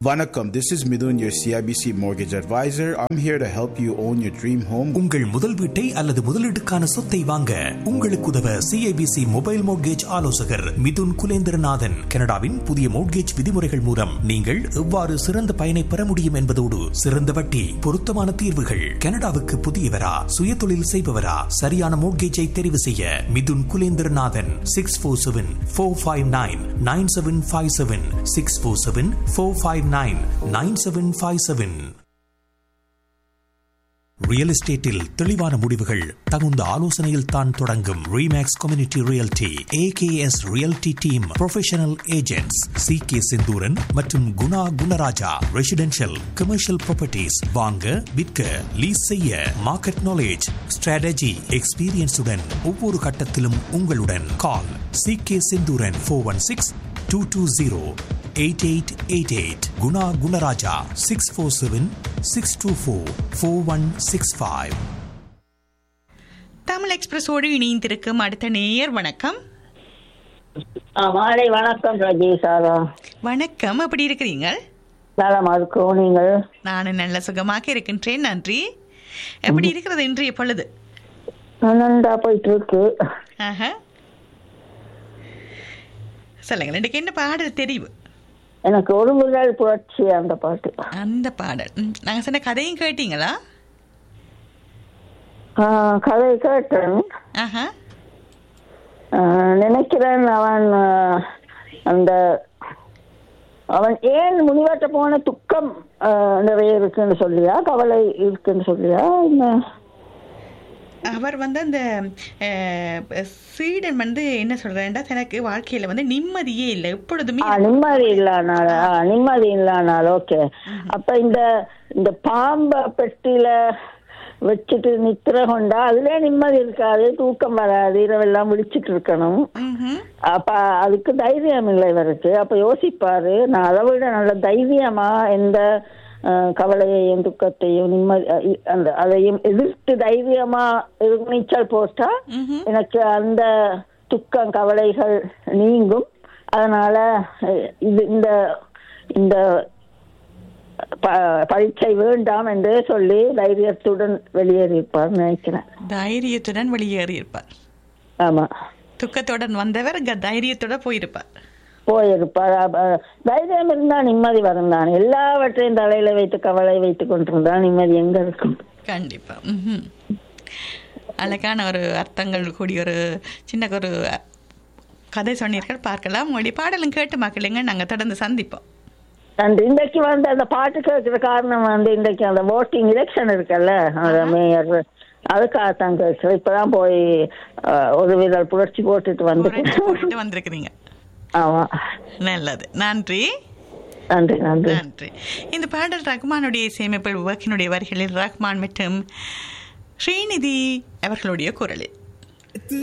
Vanakkam, this is Midun, your CIBC mortgage advisor. I'm here to help you own your dream home. உங்கள் முதல் வீட்டை அல்லது முதலீட்டுக்கான சொத்தை வாங்க உங்களுக்கு உதவ சிஐபிசி மொபைல் மோட்கேஜ் ஆலோசகர் மிதுன் குலேந்திரநாதன் கனடாவின் புதிய மோட்கேஜ் விதிமுறைகள் மூலம் நீங்கள் எவ்வாறு சிறந்த பயனை பெற முடியும் என்பதோடு சிறந்த வட்டி பொருத்தமான தீர்வுகள் கனடாவுக்கு புதியவரா சுயதொழில் செய்பவரா சரியான மோட்கேஜை தெரிவு செய்ய Mithun Kulendranathan six four seven four five nine nine seven five seven six four seven four five nine nine seven five seven real எஸ்டேட்டில் தெளிவான முடிவுகள் தகுந்த ஆலோசனையில் தான் தொடங்கும் Remax community realty AKS realty team professional agents C K Senthooran மற்றும் Guna Gunaraja residential commercial properties வாங்க விற்க லீஸ் செய்ய மார்க்கெட் நாலேஜ் ஸ்ட்ராட்டஜி எக்ஸ்பீரியன்ஸுடன் ஒவ்வொரு கட்டத்திலும் உங்களுடன் call C K Senthooran four one six two two zero eight eight eight eight Guna Gunaraja six four seven six two four four one six five Tamil எக்ஸ்பிரஸோடு இணைந்திருக்கும் அடுத்த நேயர் வணக்கம் ஆ, மாலை வணக்கம் ரஜி சாரா வணக்கம் எப்படி இருக்கிறீங்க நலமா இருக்கோம் நீங்கள் நான் நல்ல சுகமாக இருக்கின்றேன் நன்றி எப்படி இருக்கிறது இன்றைய பொழுது நன்றா போயிட்டு இருக்கு ஆஹா. சொல்லுங்கள் இன்றைக்கு என்ன பாடல் தெரிவு எனக்கு ஒரு முதல் புரட்சி அந்த பாட்டு அந்த பாடல் ம், நாங்க சொன்ன கதையும் கேட்டீங்களா ஆ, கதை கேட்டேன் ஆஹா ஆ, நினைக்கிறேன் அவன் ஆ, அந்த அவன் ஏன் முனிவட்ட போன துக்கம் ஆ, நிறைய இருக்குன்னு சொல்லியா கவலை இருக்குன்னு சொல்லியா என்ன அவர் வந்து அந்த அஹ், ஸ்வீடன் வந்து என்ன சொல்றேன்டா தனக்கு வாழ்க்கையில வந்து நிம்மதியே இல்லை எப்பொழுதுமே ஆ, நிம்மதி இல்லானால ஆ, நிம்மதி இல்லானால் ஓகே அப்ப இந்த இந்த பாம்ப பெட்டியில வச்சுட்டு நித்திர கொண்டா அதுல நிம்மதி இருக்காது தூக்கம் வராது இரவெல்லாம் விழிச்சிட்டு இருக்கணும் ம்ஹும். அப்ப அதுக்கு தைரியம் இல்லை இவருக்கு அப்ப யோசிப்பாரு நான் அதை விட நல்ல தைரியமா எந்த அஹ், கவலையையும் துக்கத்தையும் நிம்மதி அஹ், இ- அந்த அதையும் எதிர்த்து தைரியமா இது- நீச்சல் போட்டா ம்ஹும். எனக்கு அந்த துக்கம் கவலைகள் நீங்கும் அதனால அஹ், இது இந்த இந்த ப- பரீட்சை வேண்டாம் என்று சொல்லி தைரியத்துடன் வெளியேறியிருப்பார் நினைக்கிறேன் தைரியத்துடன் வெளியேறியிருப்பார் ஆமா துக்கத்துடன் வந்தவர் க- தைரியத்தோட போயிருப்பார் போயிருப்பார் அப்ப தைரியம் இருந்தா நிம்மதி வரும் தான் எல்லாவற்றையும் தலையில வைத்து கவலை வைத்துக் கொண்டிருந்தா நிம்மதி எங்க இருக்கும் கண்டிப்பா ம்ஹும். அழகான ஒரு அர்த்தங்கள் கூடிய ஒரு சின்ன ஒரு அ- கதை சொன்னீர்கள் பார்க்கலாம் உங்களுடைய பாடலும் கேட்டு மக்களுங்க நாங்க தொடர்ந்து சந்திப்போம் அந்த இன்றைக்கு வந்து அந்த பாட்டு கேட்கிற காரணம் வந்து இன்றைக்கு அந்த ஓட்டிங் எலெக்ஷன் இருக்குல்ல அந்த மேயர் அதுக்காகத்தான் கேட்கிறேன் இப்பதான் போய் அஹ், ஒரு விதல் புரட்சி போட்டுட்டு வந்து புரட்சி போட்டுட்டு வந்திருக்கிறீங்க ஆமா நல்லது நன்றி நன்றி நன்றி நன்றி இந்த பாடல் ரஹ்மானுடைய இசையமைப்பில் வக்கினுடைய வரிகளில் ரஹ்மான் மற்றும் ஸ்ரீநிதி அவர்களுடைய குரலில்